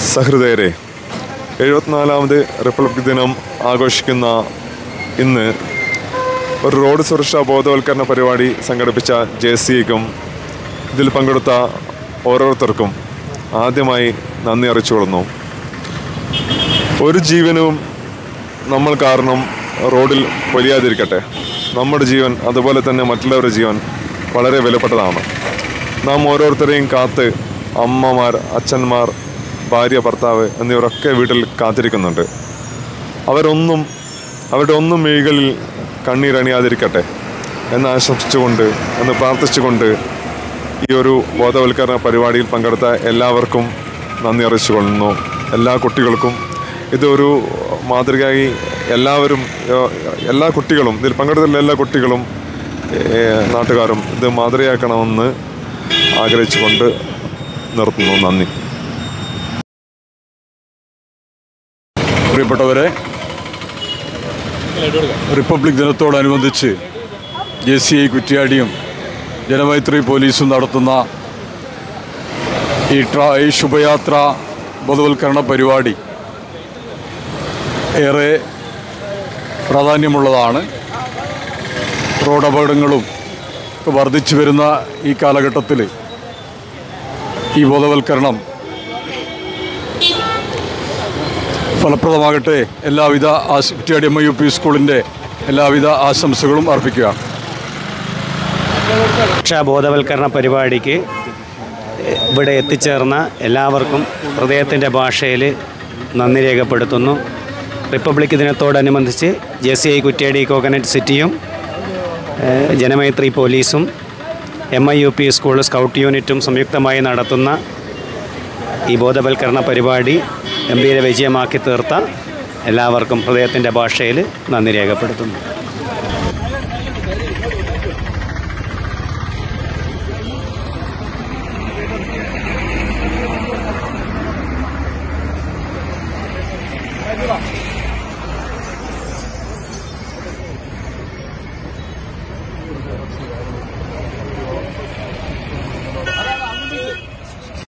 സഹൃദയരെ എഴുപത്തിനാലാമത് republic ദിനം ആഘോഷിക്കുന്ന ഇന്ന് ഒരു റോഡ് സുരക്ഷാ ബോധവൽക്കരണ പരിപാടി സംഘടിപ്പിച്ച ജെ സിക്കും ഇതിൽ പങ്കെടുത്ത ഓരോരുത്തർക്കും ആദ്യമായി നന്ദി അറിയിച്ചുകൊള്ളുന്നു ഒരു ജീവനും നമ്മൾ കാരണം റോഡിൽ പൊലിയാതിരിക്കട്ടെ നമ്മുടെ ജീവൻ അതുപോലെ തന്നെ മറ്റുള്ളവരുടെ ജീവൻ വളരെ വിലപ്പെട്ടതാണ് നാം ഓരോരുത്തരെയും കാത്ത് അമ്മമാർ അച്ഛന്മാർ ഭാര്യ ഭർത്താവ് എന്നിവരൊക്കെ വീട്ടിൽ കാത്തിരിക്കുന്നുണ്ട് അവരൊന്നും അവരുടെ ഒന്നും മെയ്കളിൽ കണ്ണീരണിയാതിരിക്കട്ടെ എന്ന് ആശംസിച്ചുകൊണ്ട് എന്ന് പ്രാർത്ഥിച്ചുകൊണ്ട് ഈ ഒരു ബോധവൽക്കരണ പരിപാടിയിൽ പങ്കെടുത്ത എല്ലാവർക്കും നന്ദി അറിയിച്ചുകൊള്ളുന്നു എല്ലാ കുട്ടികൾക്കും ഇതൊരു മാതൃകയായി എല്ലാവരും ഏഹ്, എല്ലാ കുട്ടികളും ഇതിൽ പങ്കെടുത്ത എല്ലാ കുട്ടികളും ഏഹ്, നാട്ടുകാരും ഇത് മാതൃകയാക്കണമെന്ന് ആഗ്രഹിച്ചുകൊണ്ട് നിർത്തുന്നു നന്ദി പ്രിയപ്പെട്ടവരെ റിപ്പബ്ലിക് ദിനത്തോടനുബന്ധിച്ച് ജെ സി ഐ കുറ്റ്യാടിയും ജനമൈത്രി പോലീസും നടത്തുന്ന ഈ ട്രാ ഈ ശുഭയാത്ര ബോധവൽക്കരണ പരിപാടി ഏറെ പ്രാധാന്യമുള്ളതാണ് റോഡ് അപകടങ്ങളും ഒക്കെ വർദ്ധിച്ചു വരുന്ന ഈ കാലഘട്ടത്തിൽ ഈ ബോധവൽക്കരണം ഫലപ്രദമാകട്ടെ എല്ലാവിധ ആശ കുറ്റ്യാടി എം ഐ യു പി സ്കൂളിൻ്റെ എല്ലാവിധ ആശംസകളും അർപ്പിക്കുക രക്ഷാ ബോധവൽക്കരണ പരിപാടിക്ക് ഇവിടെ എത്തിച്ചേർന്ന എല്ലാവർക്കും ഹൃദയത്തിൻ്റെ ഭാഷയിൽ നന്ദി രേഖപ്പെടുത്തുന്നു റിപ്പബ്ലിക് ദിനത്തോടനുബന്ധിച്ച് ജെ സി ഐ കുറ്റ്യാടി കോക്കനറ്റ് സിറ്റിയും ഏഹ്, ജനമൈത്രി പോലീസും M I U P school scout യൂണിറ്റും സംയുക്തമായി നടത്തുന്ന ഈ ബോധവൽക്കരണ പരിപാടി ഗംഭീര വിജയമാക്കി തീർത്ത എല്ലാവർക്കും ഹൃദയത്തിൻ്റെ ഭാഷയിൽ നന്ദി രേഖപ്പെടുത്തുന്നു